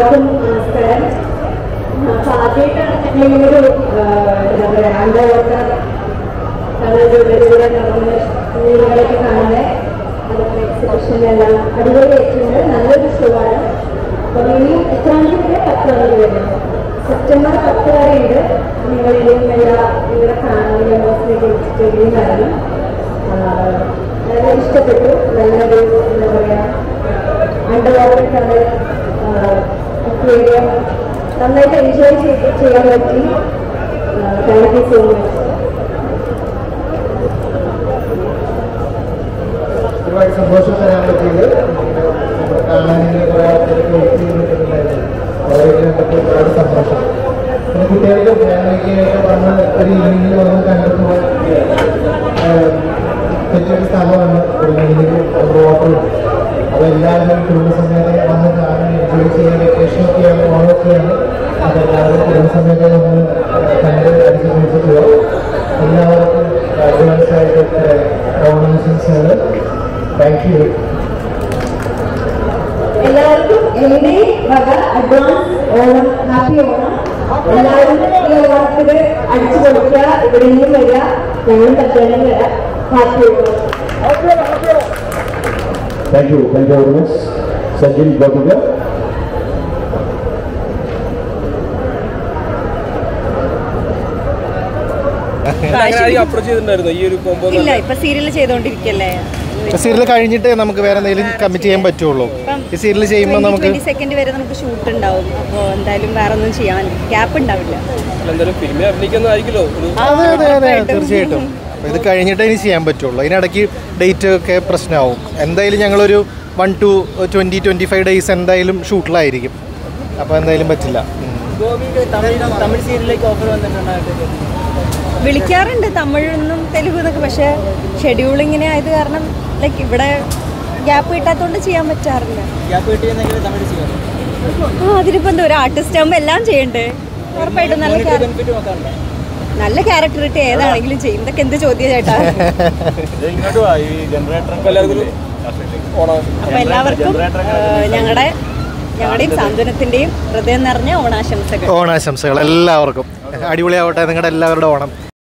എല്ലാവർക്കും നമസ്കാരം അപ്പൊ ആദ്യമായിട്ടാണ് ഞങ്ങളൊരു എന്താ പറയാ അണ്ടർ വാട്ടർ കളറിലൂടെ നീരുകളൊക്കെ കാണുന്നത് അതൊക്കെ എക്സിബിഷനെല്ലാം അടിപൊളിയായിട്ടുണ്ട് നല്ലൊരു ഷോ ആണ് അപ്പം ഇനി എത്രാം തീയതി പത്താം തീയതി വരും സെപ്റ്റംബർ പത്ത് വരെ ഉണ്ട് നിങ്ങൾ ഇനിയും എല്ലാ നിങ്ങളുടെ ഫാമിലി മെമ്പേഴ്സിനെ വിളിച്ചിട്ട് വരണം വളരെ ഇഷ്ടപ്പെട്ടു നല്ലൊരു എന്താ പറയാ അണ്ടർ വാട്ടർ കളർ അക്വേറിയം നന്നായിട്ട് എൻജോയ് ചെയ്ത് ചെയ്യാൻ പറ്റി താങ്ക് യു സോ മച്ച് ഒരുപാട് സന്തോഷം തരാൻ പറ്റിയത് നമ്മുടെ കാണാനിങ്ങനെ കുറേ ആൾക്കാർക്ക് വെയിറ്റ് ചെയ്തിട്ടുണ്ടായിരുന്നു അവരൊക്കെ കണ്ടപ്പോൾ ഒരുപാട് സന്തോഷം പിന്നെ കുട്ടികൾക്ക് ഫാമിലിക്ക് വന്ന് ഒരു ഈവനിങ്ങിൽ വന്ന് കണ്ടപ്പോൾ പറ്റിയൊരു സ്ഥലമാണ് ഒരു ഈവനിങ് വാട്ടറും അപ്പോൾ എല്ലാവരും കുടുംബസമേതം വന്ന് കാണാൻ എൻജോയ് ചെയ്യാൻ വെക്കേഷനൊക്കെയാണ് ഓണമൊക്കെയാണ് അപ്പോൾ എല്ലാവരും കുടുംബസമേതം വന്ന് കണ്ട് അടിച്ചു കുറിച്ച് പോവാം എല്ലാവർക്കും അഡ്വാൻസ് ആയിട്ട് ഓണാശംസകൾ താങ്ക് യു എല്ലാവർക്കും എന്റെ വക അഡ്വാൻസ് ഓണം ഹാപ്പി ഓണം എല്ലാവരും ഈ ഓണത്തിന് അടിച്ചു കൊടുക്കുക ഇവിടെ നിന്നും വരിക ഞങ്ങളും പറ്റാനും വരാം happy Onam Thank you. Thank you very much. Sajil Bhatia. അങ്ങനെ ആരെയും അപ്രോച്ച് ചെയ്തിട്ടുണ്ടായിരുന്നു ഈ ഒരു കോമ്പോ ഇല്ല ഇപ്പൊ സീരിയൽ ചെയ്തോണ്ടിരിക്കല്ലേ സീരിയൽ കഴിഞ്ഞിട്ട് നമുക്ക് വേറെ എന്തെങ്കിലും കമ്മിറ്റ് ചെയ്യാൻ പറ്റുള്ളൂ ഈ സീരിയൽ ചെയ്യുമ്പോൾ നമുക്ക് ട്വന്റി സെക്കൻഡ് വരെ നമുക്ക് ഷൂട്ട് ഉണ്ടാവും അപ്പോൾ എന്തായാലും വേറെ ഒന്നും ചെയ്യാൻ ഗ്യാപ്പ് ഉണ്ടാവില്ല എന്തായാലും ഫിലിമിൽ അഭിനയിക്കുന്നതായിരിക്കുമല്ലോ ഒരു അതെ അതെ അതെ തീർച്ചയായിട്ടും അപ്പോൾ ഇത് കഴിഞ്ഞിട്ടേ ഇനി ചെയ്യാൻ പറ്റുള്ളൂ അതിനിടയ്ക്ക് ഡേറ്റ് ഒക്കെ പ്രശ്നമാവും എന്തായാലും ഞങ്ങളൊരു one two twenty twenty five days എന്തായാലും ഷൂട്ടിലായിരിക്കും അപ്പോൾ എന്തായാലും പറ്റില്ല ഉം. തമിഴ് സീരിയലിലേക്ക് ഓഫർ വന്നിട്ടുണ്ടായിട്ട് വിളിക്കാറുണ്ട് തമിഴെന്നും തെലുഗു എന്നൊക്കെ പക്ഷേ ഷെഡ്യൂൾ ഇങ്ങനെ ആയത് കാരണം ലൈക്ക് ഇവിടെ ഗ്യാപ്പ് കിട്ടാത്തതുകൊണ്ട് ചെയ്യാൻ പറ്റാറില്ല ഗ്യാപ്പ് കിട്ടിയെന്നെങ്കിൽ തമിഴ് ചെയ്യാം ആ അതിനിപ്പോൾ എന്താ ഒരു ആർട്ടിസ്റ്റ് ആകുമ്പോൾ എല്ലാം ചെയ്യണ്ടേ ഉറപ്പായിട്ടും നല്ല character- ബെനിഫിറ്റ് നോക്കാറുണ്ട് നല്ല ക്യാരക്ടർ ഇട്ട് ഏതാണെങ്കിലും ചെയ്യും ഇതൊക്കെ എന്ത് ചോദ്യം ചേട്ടാ ഇങ്ങോട്ട് വാ ഈ ജനറേറ്റർ അപ്പൊ എല്ലാവർക്കും ഒരു ഓണം അപ്പോൾ എല്ലാവർക്കും ഞങ്ങളുടെ ഞങ്ങളുടെയും സാന്ത്വനത്തിൻ്റെയും ഹൃദയം നിറഞ്ഞ ഓണാശംസകൾ ഓണാശംസകൾ എല്ലാവർക്കും അടിപൊളിയാവട്ടെ നിങ്ങളുടെ എല്ലാവരുടെ ഓണം